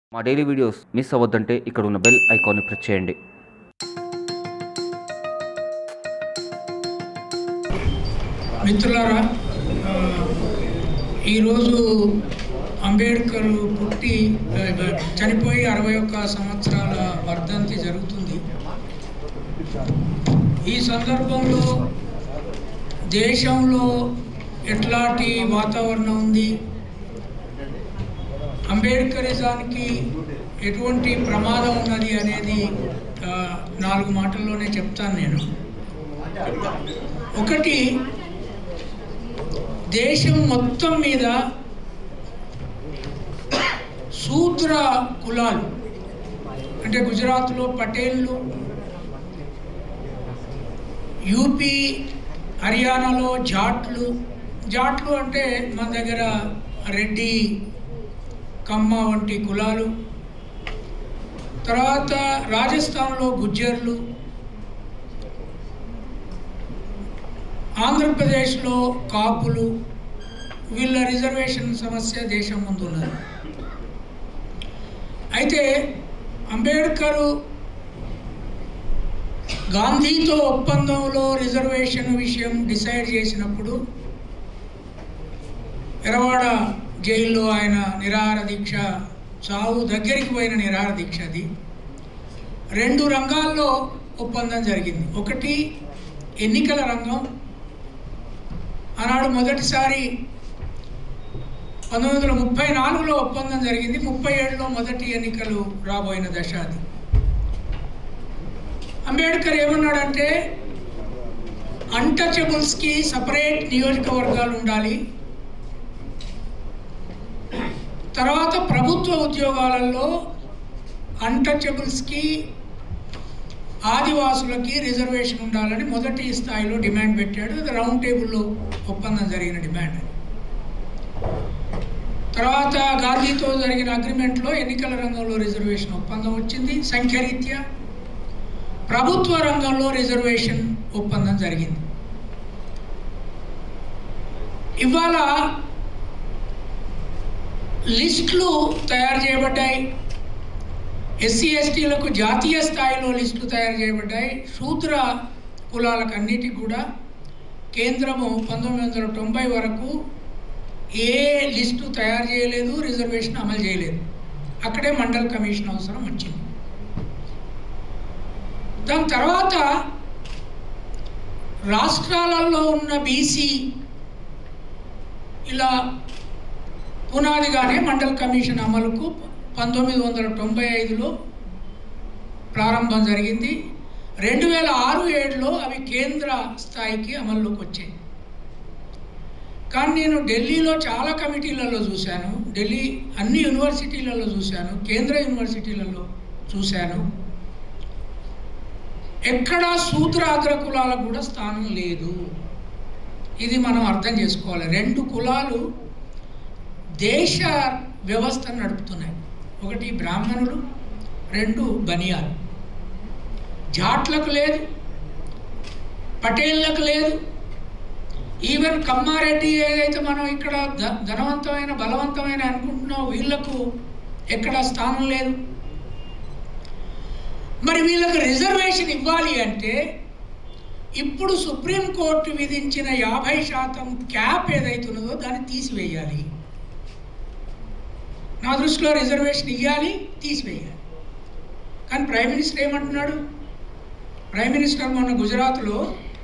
మా daily videos miss అవ్వద్దంటే ఇక్కడ ఉన్న బెల్ ఐకాన్ని ప్రెస్ చేయండి మిత్రులారా ఆ, ఈరోజు అంబేద్కర్ పుట్టి ఆ, చనిపోయి అరవై ఒక్క సంవత్సరాల వర్ధంతి జరుగుతుంది ఈ సందర్భంలో దేశంలో ఎట్లాంటి వాతావరణం ఉంది అంబేద్కరిజానికి ఎటువంటి ప్రమాదం ఉన్నది అనేది ఆ, నాలుగు మాటల్లోనే చెప్తాను నేను ఒకటి దేశం మొత్తం మీద శూద్ర కులాలు అంటే గుజరాత్లో పటేళ్ళు యూపీ హర్యానాలో జాట్లు జాట్లు అంటే మన దగ్గర రెడ్డి కమ్మ వంటి కులాలు తర్వాత రాజస్థాన్లో గుజ్జర్లు ఆంధ్రప్రదేశ్లో కాపులు వీళ్ళ రిజర్వేషన్ సమస్య దేశం ముందు ఉన్నది అయితే అంబేద్కర్ గాంధీతో ఒప్పందంలో రిజర్వేషన్ విషయం డిసైడ్ చేసినప్పుడు ఎరవాడ జైల్లో ఆయన నిరాహార దీక్ష చావు దగ్గరికి పోయిన నిరాహార దీక్ష అది రెండు రంగాల్లో ఒప్పందం జరిగింది ఒకటి ఎన్నికల రంగం ఆనాడు మొదటిసారి పంతొమ్మిది వందల ముప్పై నాలుగులో ఒప్పందం జరిగింది ముప్పై ఏడులో మొదటి ఎన్నికలు రాబోయిన దశ అది అంబేద్కర్ ఏమన్నాడంటే అన్టచబుల్స్కి సపరేట్ నియోజకవర్గాలు ఉండాలి తర్వాత ప్రభుత్వ ఉద్యోగాలలో అన్టచబుల్స్కి ఆదివాసులకి రిజర్వేషన్ ఉండాలని మొదటి స్థాయిలో డిమాండ్ పెట్టాడు అది రౌండ్ టేబుల్లో ఒప్పందం జరిగిన డిమాండ్ తర్వాత గాంధీతో జరిగిన అగ్రిమెంట్లో ఎన్నికల రంగంలో రిజర్వేషన్ ఒప్పందం వచ్చింది సంఖ్యరీత్యా ప్రభుత్వ రంగంలో రిజర్వేషన్ ఒప్పందం జరిగింది ఇవాళ లిస్టులు తయారు చేయబడ్డాయి ఎస్సీ ఎస్టీలకు జాతీయ స్థాయిలో లిస్టులు తయారు చేయబడ్డాయి శూద్ర కులాలకు అన్నిటికి కూడా కేంద్రము పంతొమ్మిది వందల తొంభై వరకు ఏ లిస్టు తయారు చేయలేదు రిజర్వేషన్ అమలు చేయలేదు అక్కడే మండల్ కమిషన్ అవసరం వచ్చింది దాని తర్వాత రాష్ట్రాలలో ఉన్న బీసీ ఇలా పునాదిగానే మండల్ కమిషన్ అమలుకు పంతొమ్మిది వందల తొంభై ఐదులో ప్రారంభం జరిగింది రెండు వేల ఆరు ఏడులో అవి కేంద్ర స్థాయికి అమల్లోకి వచ్చాయి కానీ నేను ఢిల్లీలో చాలా కమిటీలలో చూశాను ఢిల్లీ అన్ని యూనివర్సిటీలలో చూశాను కేంద్ర యూనివర్సిటీలలో చూశాను ఎక్కడా శూద్ర అగ్ర కులాలకు కూడా స్థానం లేదు ఇది మనం అర్థం చేసుకోవాలి రెండు కులాలు దేశ వ్యవస్థను నడుపుతున్నాయి ఒకటి బ్రాహ్మణులు రెండు బనియాలు జాట్లకు లేదు పటేళ్లకు లేదు ఈవెన్ కమ్మారెడ్డి ఏదైతే మనం ఇక్కడ ధ ధనవంతమైన బలవంతమైన అనుకుంటున్నాం వీళ్లకు ఎక్కడ స్థానం లేదు మరి వీళ్ళకి రిజర్వేషన్ ఇవ్వాలి అంటే ఇప్పుడు సుప్రీంకోర్టు విధించిన యాభై శాతం క్యాప్ ఏదైతున్నదో దాన్ని తీసివేయాలి నా దృష్టిలో రిజర్వేషన్ ఇవ్వాలి తీసివేయాలి కానీ ప్రైమ్ మినిస్టర్ ఏమంటున్నాడు ప్రైమ్ మినిస్టర్ మొన్న గుజరాత్లో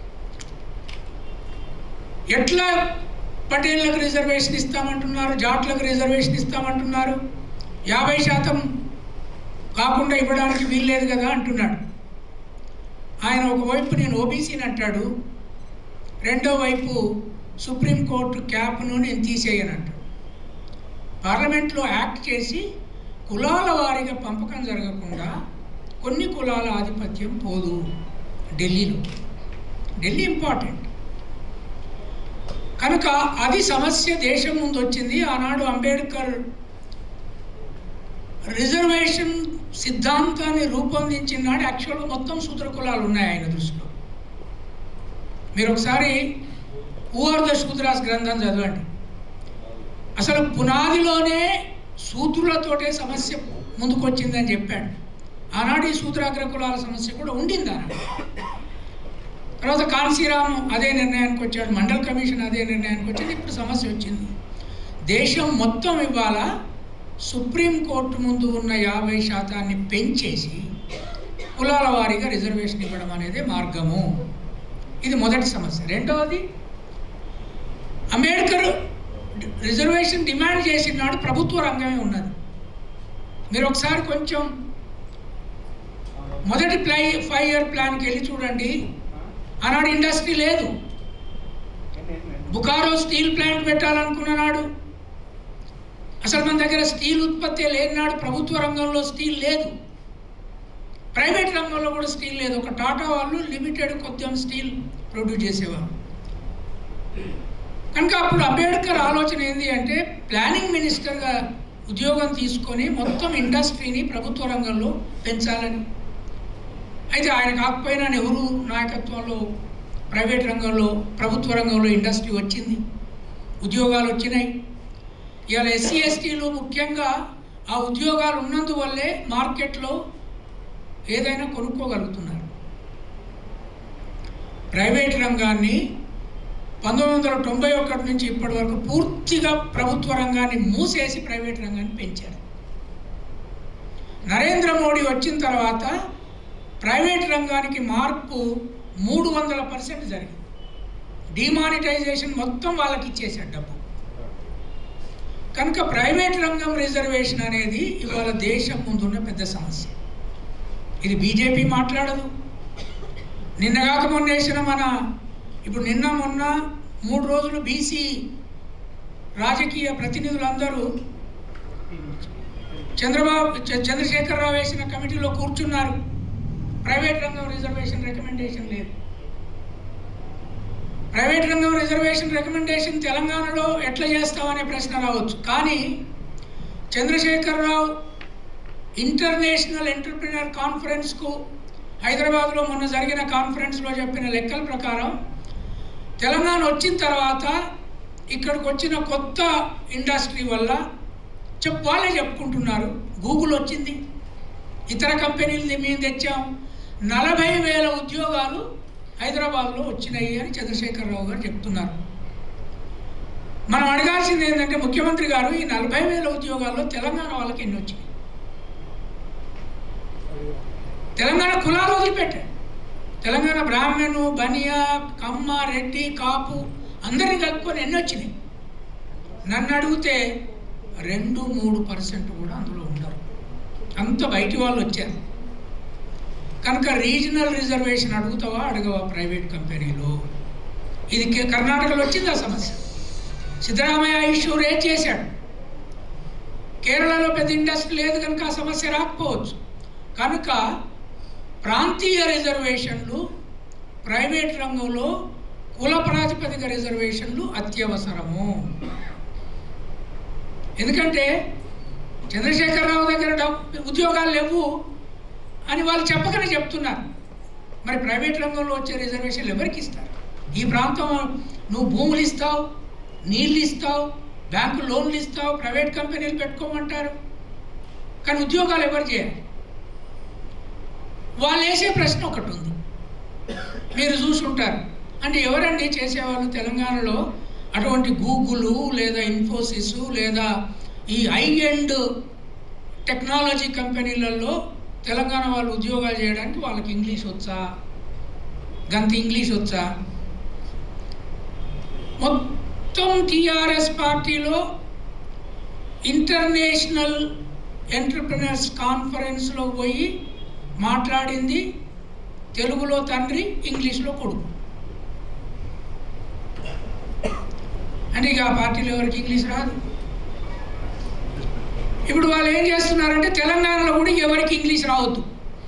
ఎట్లా పటేళ్లకు రిజర్వేషన్ ఇస్తామంటున్నారు జాట్లకు రిజర్వేషన్ ఇస్తామంటున్నారు యాభై శాతం కాకుండా ఇవ్వడానికి వీల్లేదు కదా అంటున్నాడు ఆయన ఒకవైపు నేను ఓబీసీని అంటాడు రెండో వైపు సుప్రీంకోర్టు క్యాప్ను నేను తీసేయనంటాడు పార్లమెంట్లో యాక్ట్ చేసి కులాల వారీగా పంపకం జరగకుండా కొన్ని కులాల ఆధిపత్యం పోదు ఢిల్లీలో ఢిల్లీ ఇంపార్టెంట్ కనుక అది సమస్య దేశం ముందు వచ్చింది ఆనాడు అంబేద్కర్ రిజర్వేషన్ సిద్ధాంతాన్ని రూపొందించిన నాడు యాక్చువల్గా మొత్తం సూత్ర కులాలు ఉన్నాయి ఆయన దృష్టిలో మీరు ఒకసారి హూ ఆర్ ద శూద్రాస్ గ్రంథం చదవండి అసలు పునాదిలోనే సూత్రులతోటే సమస్య ముందుకొచ్చిందని చెప్పాడు ఆనాడు ఈ సూత్రాగ్ర కులాల సమస్య కూడా ఉండింది ఆనాడు తర్వాత కాన్సీరామ్ అదే నిర్ణయానికి వచ్చాడు మండల్ కమిషన్ అదే నిర్ణయానికి వచ్చింది ఇప్పుడు సమస్య వచ్చింది దేశం మొత్తం ఇవాళ సుప్రీంకోర్టు ముందు ఉన్న యాభై శాతాన్ని పెంచేసి కులాల వారీగా రిజర్వేషన్ ఇవ్వడం అనేది మార్గము ఇది మొదటి సమస్య రెండవది అంబేద్కర్ రిజర్వేషన్ డిమాండ్ చేసిన నాడు ప్రభుత్వ రంగమే ఉన్నది మీరు ఒకసారి కొంచెం మొదటి ప్లై ఫైవ్ ఇయర్ ప్లాన్కి వెళ్ళి చూడండి ఆనాడు ఇండస్ట్రీ లేదు బుకారో స్టీల్ ప్లాంట్ పెట్టాలనుకున్ననాడు అసలు మన దగ్గర స్టీల్ ఉత్పత్తి లేనినాడు ప్రభుత్వ రంగంలో స్టీల్ లేదు ప్రైవేట్ రంగంలో కూడా స్టీల్ లేదు ఒక టాటా వాళ్ళు లిమిటెడ్ కొద్దిగా స్టీల్ ప్రొడ్యూస్ చేసేవారు కనుక అప్పుడు అంబేద్కర్ ఆలోచన ఏంటి అంటే ప్లానింగ్ మినిస్టర్గా ఉద్యోగం తీసుకొని మొత్తం ఇండస్ట్రీని ప్రభుత్వ రంగంలో పెంచాలని అయితే ఆయన కాకపోయినా నెహ్రూ నాయకత్వంలో ప్రైవేట్ రంగంలో ప్రభుత్వ రంగంలో ఇండస్ట్రీ వచ్చింది ఉద్యోగాలు వచ్చినాయి ఇవాళ ఎస్సీ ఎస్టీలు ముఖ్యంగా ఆ ఉద్యోగాలు ఉన్నందువల్లే మార్కెట్లో ఏదైనా కొనుక్కోగలుగుతున్నారు ప్రైవేట్ రంగాన్ని పంతొమ్మిది వందల తొంభై ఒకటి నుంచి ఇప్పటి వరకు పూర్తిగా ప్రభుత్వ రంగాన్ని మూసేసి ప్రైవేట్ రంగాన్ని పెంచారు నరేంద్ర మోడీ వచ్చిన తర్వాత ప్రైవేట్ రంగానికి మార్పు మూడు వందల పర్సెంట్ జరిగింది డిమానిటైజేషన్ మొత్తం వాళ్ళకి ఇచ్చేసాడు డబ్బు కనుక ప్రైవేట్ రంగం రిజర్వేషన్ అనేది ఇవాళ దేశం ముందున్న పెద్ద సమస్య ఇది బీజేపీ మాట్లాడదు నిన్నగాక మొన్న వేసిన మన ఇప్పుడు నిన్న మొన్న మూడు రోజులు బీసీ రాజకీయ ప్రతినిధులందరూ చంద్రబాబు చ- చంద్రశేఖరరావు వేసిన కమిటీలో కూర్చున్నారు ప్రైవేట్ రంగం రిజర్వేషన్ రికమెండేషన్ లేదు ప్రైవేట్ రంగం రిజర్వేషన్ రికమెండేషన్ తెలంగాణలో ఎట్లా చేస్తామనే ప్రశ్న రావచ్చు కానీ చంద్రశేఖరరావు ఇంటర్నేషనల్ ఎంటర్ప్రినర్ కాన్ఫరెన్స్కు హైదరాబాద్లో మొన్న జరిగిన కాన్ఫరెన్స్లో చెప్పిన లెక్కల ప్రకారం తెలంగాణ వచ్చిన తర్వాత ఇక్కడికి వచ్చిన కొత్త ఇండస్ట్రీ వల్ల చెప్ వాళ్ళే చెప్పుకుంటున్నారు గూగుల్ వచ్చింది ఇతర కంపెనీలు మేము తెచ్చాం నలభై వేల ఉద్యోగాలు హైదరాబాద్లో వచ్చినాయి అని చంద్రశేఖరరావు గారు చెప్తున్నారు మనం అడగాల్సింది ఏంటంటే ముఖ్యమంత్రి గారు ఈ నలభై వేల ఉద్యోగాల్లో తెలంగాణ వాళ్ళకి ఎన్ని వచ్చినాయి తెలంగాణ కులాలు వదిలిపెట్టాడు తెలంగాణ బ్రాహ్మణు బనియా కమ్మ రెడ్డి కాపు అందరిని కలుపుకొని ఎన్ని వచ్చినాయి నన్ను అడిగితే రెండు మూడు పర్సెంట్ కూడా అందులో ఉండరు అంత బయటి వాళ్ళు వచ్చారు కనుక రీజనల్ రిజర్వేషన్ అడుగుతావా అడగవా ప్రైవేట్ కంపెనీలు ఇది కే- కర్ణాటకలో వచ్చింది ఆ సమస్య సిద్ధరామయ్య ఇష్యూ రేజ్ చేశాడు కేరళలో పెద్ద ఇండస్ట్రీ లేదు కనుక ఆ సమస్య రాకపోవచ్చు కనుక ప్రాంతీయ రిజర్వేషన్లు ప్రైవేట్ రంగంలో కుల ప్రాతిపదిక రిజర్వేషన్లు అత్యవసరము ఎందుకంటే చంద్రశేఖరరావు దగ్గర డబ్బు ఉద్యోగాలు లేవు అని వాళ్ళు చెప్పకనే చెప్తున్నారు మరి ప్రైవేట్ రంగంలో వచ్చే రిజర్వేషన్లు ఎవరికి ఇస్తారు ఈ ప్రాంతం నువ్వు భూములు ఇస్తావు నీళ్ళు ఇస్తావు బ్యాంకు లోన్లు ఇస్తావు ప్రైవేట్ కంపెనీలు పెట్టుకోమంటారు కానీ ఉద్యోగాలు ఎవరు చేయాలి వాళ్ళు వేసే ప్రశ్న ఒకటి ఉంది మీరు చూసుంటారు అంటే ఎవరండి చేసేవాళ్ళు తెలంగాణలో అటువంటి గూగుల్ లేదా ఇన్ఫోసిస్ లేదా ఈ హై ఎండ్ టెక్నాలజీ కంపెనీలలో తెలంగాణ వాళ్ళు ఉద్యోగాలు చేయడానికి వాళ్ళకి ఇంగ్లీష్ వచ్చా గంత ఇంగ్లీష్ వచ్చా మొత్తం టీఆర్ఎస్ పార్టీలో ఇంటర్నేషనల్ ఎంటర్ప్రినర్స్ కాన్ఫరెన్స్లో పోయి మాట్లాడింది తెలుగులో తండ్రి ఇంగ్లీష్లో కొడుకు అంటే ఇక ఆ పార్టీలో ఎవరికి ఇంగ్లీష్ రాదు ఇప్పుడు వాళ్ళు ఏం చేస్తున్నారంటే తెలంగాణలో కూడా ఎవరికి ఇంగ్లీష్ రావద్దు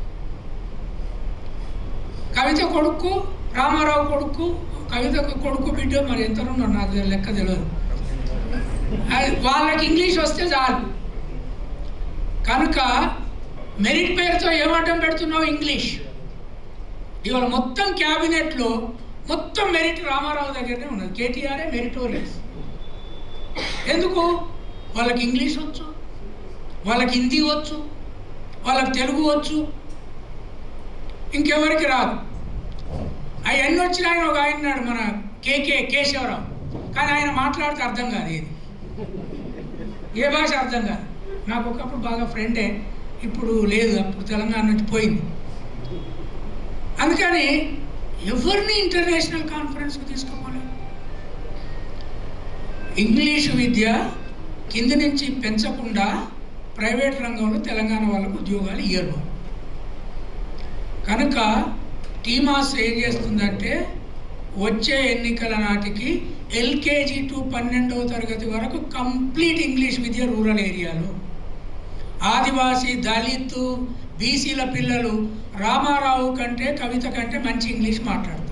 కవిత కొడుకు రామారావు కొడుకు కవిత కొడుకు బిడ్డ మరి ఎంత ఉన్నారు నాకు లెక్క తెలియదు అది వాళ్ళకి ఇంగ్లీష్ వస్తే చాలు కనుక మెరిట్ పేరుతో ఏమడ్డం పెడుతున్నావు ఇంగ్లీష్ ఇవాళ మొత్తం క్యాబినెట్లో మొత్తం మెరిట్ రామారావు దగ్గరనే ఉన్నది కేటీఆర్ఏ మెరిటోరియస్ ఎందుకు వాళ్ళకి ఇంగ్లీష్ వచ్చు వాళ్ళకి హిందీ వచ్చు వాళ్ళకి తెలుగు వచ్చు ఇంకెవరికి రాదు అవన్నీ వచ్చిన ఆయన ఒక ఆయన ఉన్నాడు మన కేకే కేశవరావు కానీ ఆయన మాట్లాడితే అర్థం కాదు ఏది ఏ భాష అర్థం కాదు నాకు ఒకప్పుడు బాగా ఫ్రెండే ఇప్పుడు లేదు అప్పుడు తెలంగాణ నుంచి పోయింది అందుకని ఎవరిని ఇంటర్నేషనల్ కాన్ఫరెన్స్కి తీసుకోవాలి ఇంగ్లీషు విద్య కింది నుంచి పెంచకుండా ప్రైవేట్ రంగంలో తెలంగాణ వాళ్ళకు ఉద్యోగాలు ఇయ్యరు కనుక టీమాస్ ఏం చేస్తుందంటే వచ్చే ఎన్నికల నాటికి ఎల్కేజీ టు పన్నెండవ తరగతి వరకు కంప్లీట్ ఇంగ్లీష్ విద్య రూరల్ ఏరియాలో ఆదివాసీ దళిత్ బీసీల పిల్లలు రామారావు కంటే కవిత కంటే మంచి ఇంగ్లీష్ మాట్లాడతారు